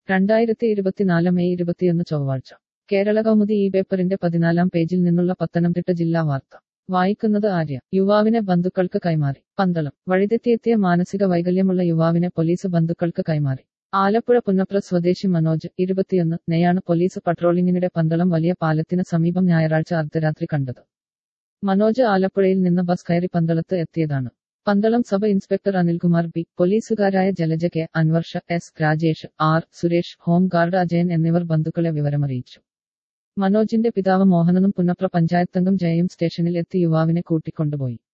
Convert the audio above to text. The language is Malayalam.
രണ്ടായിരത്തി ഇരുപത്തിനാല് മെയ് ഇരുപത്തിയൊന്ന് ചൊവ്വാഴ്ച കേരള കൗമുദി ഈ പേപ്പറിന്റെ പതിനാലാം പേജിൽ നിന്നുള്ള പത്തനംതിട്ട ജില്ലാ വാർത്ത വായിക്കുന്നത് ആര്യ യുവാവിനെ ബന്ധുക്കൾക്ക് കൈമാറി പന്തളം വഴിതെറ്റിയെത്തിയ മാനസിക വൈകല്യമുള്ള യുവാവിനെ പോലീസ് ബന്ധുക്കൾക്ക് കൈമാറി ആലപ്പുഴ പുന്നപ്ര സ്വദേശി മനോജ് ഇരുപത്തിയൊന്ന് നെയാണ് പോലീസ് പട്രോളിംഗിനിടെ പന്തളം വലിയ പാലത്തിന് സമീപം ഞായറാഴ്ച അർദ്ധരാത്രി കണ്ടത് മനോജ് ആലപ്പുഴയിൽ നിന്ന് ബസ് കയറി പന്തളത്ത് എത്തിയതാണ് Pandalam sub inspector Anilkumar B പോലീസുകാരായ Jalaja K Anwarsha S Rajesh R Suresh home guard Ajayan എന്നിവർ ബന്ധുക്കളെ വിവരമറിയിച്ചു മനോജിന്റെ പിതാവ് മോഹനനും പുന്നപ്ര പഞ്ചായത്തംഗം ജയയും സ്റ്റേഷനിൽ എത്തി യുവാവിനെ കൂട്ടിക്കൊണ്ടുപോയി